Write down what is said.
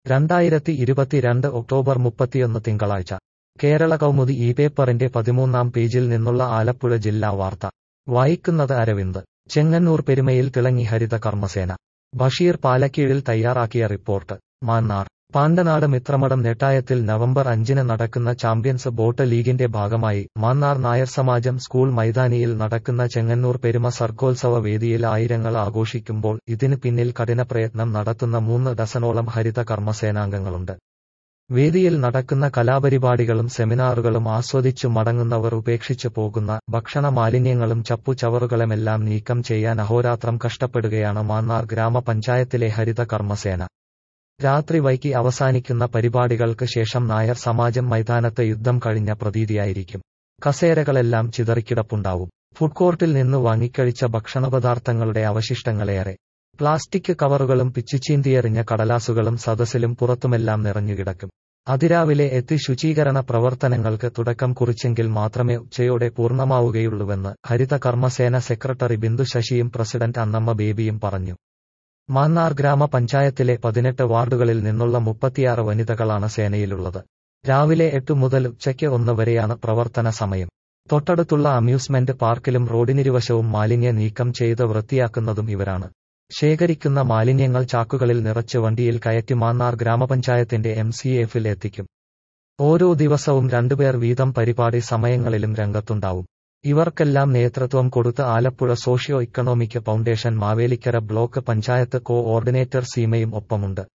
രണ്ടായിരത്തി ഇരുപത്തിരണ്ട് ഒക്ടോബർ മുപ്പത്തിയൊന്ന് തിങ്കളാഴ്ച കേരള കൗമുദി ഈ പേപ്പറിന്റെ പതിമൂന്നാം പേജിൽ നിന്നുള്ള ആലപ്പുഴ ജില്ലാ വാർത്ത വായിക്കുന്നത് അരവിന്ദ് ചെങ്ങന്നൂർ പെരുമയിൽ തിളങ്ങി ഹരിത കർമ്മസേന ബഷീർ പാലക്കീഴിൽ തയ്യാറാക്കിയ റിപ്പോർട്ട് മാന്നാർ പാണ്ടനാട് മിത്രമഠം നെട്ടായത്തിൽ നവംബർ അഞ്ചിന് നടക്കുന്ന ചാമ്പ്യൻസ് ബോട്ട് ലീഗിന്റെ ഭാഗമായി മാന്നാർ നായർ സമാജം സ്കൂൾ മൈതാനിയിൽ നടക്കുന്ന ചെങ്ങന്നൂർ പെരുമ സർഗോത്സവ വേദിയിൽ ആയിരങ്ങൾ ആഘോഷിക്കുമ്പോൾ ഇതിന് പിന്നിൽ കഠിനപ്രയത്നം നടത്തുന്ന മൂന്ന് ഡസനോളം ഹരിത കർമ്മസേനാംഗങ്ങളുണ്ട് വേദിയിൽ നടക്കുന്ന കലാപരിപാടികളും സെമിനാറുകളും ആസ്വദിച്ചു മടങ്ങുന്നവർ ഉപേക്ഷിച്ചു പോകുന്ന ഭക്ഷണ മാലിന്യങ്ങളും ചപ്പുചവറുകളുമെല്ലാം നീക്കം ചെയ്യാൻ അഹോരാത്രം കഷ്ടപ്പെടുകയാണ് മാന്നാർ ഗ്രാമപഞ്ചായത്തിലെ ഹരിത കർമ്മസേന രാത്രി വൈകി അവസാനിക്കുന്ന പരിപാടികൾക്ക് ശേഷം നായർ സമാജം മൈതാനത്ത് യുദ്ധം കഴിഞ്ഞ പ്രതീതിയായിരിക്കും കസേരകളെല്ലാം ചിതറിക്കിടപ്പുണ്ടാവും ഫുഡ് കോർട്ടിൽ നിന്ന് വാങ്ങിക്കഴിച്ച ഭക്ഷണപദാർത്ഥങ്ങളുടെ അവശിഷ്ടങ്ങളേറെ പ്ലാസ്റ്റിക് കവറുകളും പിച്ചുചീന്തിയെറിഞ്ഞ കടലാസുകളും സദസ്സിലും പുറത്തുമെല്ലാം നിറഞ്ഞുകിടക്കും അതിരാവിലെ എത്തി ശുചീകരണ പ്രവർത്തനങ്ങൾക്ക് തുടക്കം കുറിച്ചെങ്കിൽ മാത്രമേ ഉച്ചയോടെ പൂർണ്ണമാവുകയുള്ളൂവെന്ന് ഹരിത കർമ്മസേന സെക്രട്ടറി ബിന്ദു ശശിയും പ്രസിഡന്റ് അന്നമ്മ ബേബിയും പറഞ്ഞു മാന്നാർ ഗ്രാമപഞ്ചായത്തിലെ പതിനെട്ട് വാർഡുകളിൽ നിന്നുള്ള മുപ്പത്തിയാറ് വനിതകളാണ് സേനയിലുള്ളത് രാവിലെ എട്ട് മുതൽ ഉച്ചയ്ക്ക് ഒന്ന് വരെയാണ് പ്രവർത്തന സമയം തൊട്ടടുത്തുള്ള അമ്യൂസ്മെന്റ് പാർക്കിലും റോഡിനിരുവശവും മാലിന്യ നീക്കം ചെയ്ത് വൃത്തിയാക്കുന്നതും ഇവരാണ് ശേഖരിക്കുന്ന മാലിന്യങ്ങൾ ചാക്കുകളിൽ നിറച്ച് വണ്ടിയിൽ കയറ്റി മാന്നാർ ഗ്രാമപഞ്ചായത്തിന്റെ എം സി എഫിൽ എത്തിക്കും ഓരോ ദിവസവും രണ്ടുപേർ വീതം പരിപാടി സമയങ്ങളിലും രംഗത്തുണ്ടാവും ഇവർക്കെല്ലാം നേതൃത്വം കൊടുത്ത് Alappuzha socio economic foundation Mavelikara block panchayat coordinator സീമയും ഒപ്പമുണ്ട്